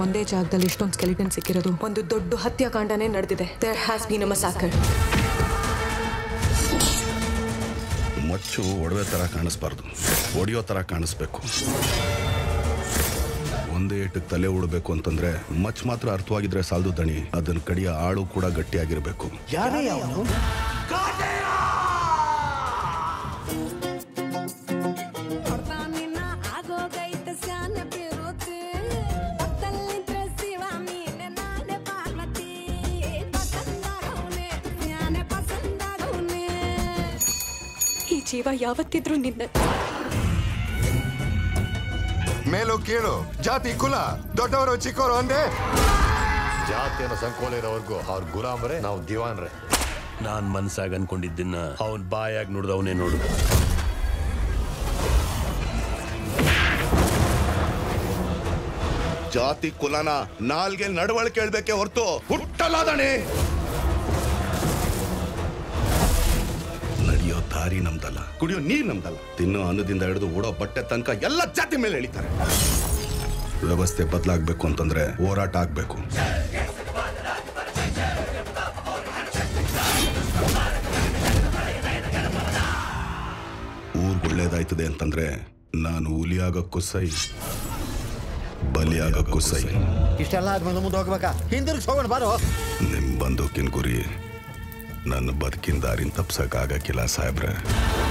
ಒಂದೇ ಜಾಗದಲ್ಲಿ ಇಷ್ಟೊಂದು ಸ್ಕೆಲಿಟನ್ ಸಿಕ್ಕಿರೋದು ಒಂದು ದೊಡ್ಡ ಹತ್ಯಾಕಾಂಡನೇ ನಡೆದಿದೆ there has been a massacre ಮಚ್ಚು ಒಡವೆ ಥರ ಕಾಣಿಸ್ಬಾರ್ದು ಒಡೆಯೋ ಥರ ಕಾಣಿಸ್ಬೇಕು ಒಂದೇ ಏಟಕ್ಕೆ ತಲೆ ಉಡಬೇಕು ಅಂತಂದ್ರೆ ಮಚ್ ಮಾತ್ರ ಅರ್ಥವಾಗಿದ್ರೆ ಸಾಲದು ದಣಿ ಅದನ್ನ ಕಡಿಯ ಆಳು ಕೂಡ ಗಟ್ಟಿಯಾಗಿರ್ಬೇಕು ಯಾರೇ ಅವನು ಕೊಡ್ತಾನಿನ್ನ ಆಗೋಗೈತೆ ಸ್ಯಾನ ಬಿರುತಿ ಪಕ್ಕದಲ್ಲಿದ್ರೆ ಶಿವ ನೀನೆ ನಾನೇ ಪಾರ್ವತಿ ಪಸಂದಾಗವ್ನೆ ಸ್ಯಾನೆ ಪಸಂದಾಗವ್ನೆ ಈ ಜೀವ ಯಾವತ್ತಿದ್ರೂ ನಿನ್ನ ಮೇಲು ಕೀಳು ಜಾತಿ ಕುಲ ದೊಡ್ಡವರು ಚಿಕ್ಕವರು ಒಂದೇ ಜಾತಿ ಅನ್ನೋ ಸಂಕೋಲ ಇರೋವರೆಗೂ ಅವ್ರ ಗುಲಾಮ್ರೆ ನಾವು ದಿವಾನ್ರೆ ನಾನ್ ಮನ್ಸಾಗ ಅನ್ಕೊಂಡಿದ್ದನ್ನ ಅವನ್ ಬಾಯಾಗಿ ನೋಡ್ದವನೇ ನೋಡು ಜಾತಿ ಕುಲನ ನಾಲ್ಗೆ ನಡವಳಿಕೆ ಹೇಳ್ಬೇಕೆ ಹೊರತು ಹುಟ್ಟಲ್ಲ ದಣಿ ನಡೆಯೋ ದಾರಿ ನಮ್ದಲ್ಲ ಕುಡಿಯೋ ನೀರ್ ನಮ್ದಲ್ಲ ತಿನ್ನೋ ಅನ್ನದಿಂದ ಹಿಡಿದು ಓಡೋ ಬಟ್ಟೆ ತನಕ ಎಲ್ಲ ಜಾತಿ ಮೇಲೆ ಎಳಿತಾರೆ ವ್ಯವಸ್ಥೆ ಬದಲಾಗಬೇಕು ಅಂತಂದ್ರೆ ಹೋರಾಟ ಆಗ್ಬೇಕು ಊರ್ಗ್ ಒಳ್ಳೇದಾಯ್ತದೆ ಅಂತಂದ್ರೆ ನಾನು ಹುಲಿಯಾಗಕ್ಕೂ ಸೈ ಬಲಿಯಾಗಕ್ಕೂ ಸೈ ಇಷ್ಟೆಲ್ಲ ಆದ್ಮೇಲೆ ಮುಂದೆ ಹೋಗ್ಬೇಕಾ ಹಿಂದಿರುಗಿ ಹೋಗೋಣ ಬಾರೋ ನಿಮ್ ಬಂದೂಕಿನ ಗುರಿ ನನ್ನ ಬದುಕಿನ ದಾರಿನ ತಪ್ಸಕ್ ಆಗಕ್ಕಿಲ್ಲ ಸಾಹೇಬ್ರೆ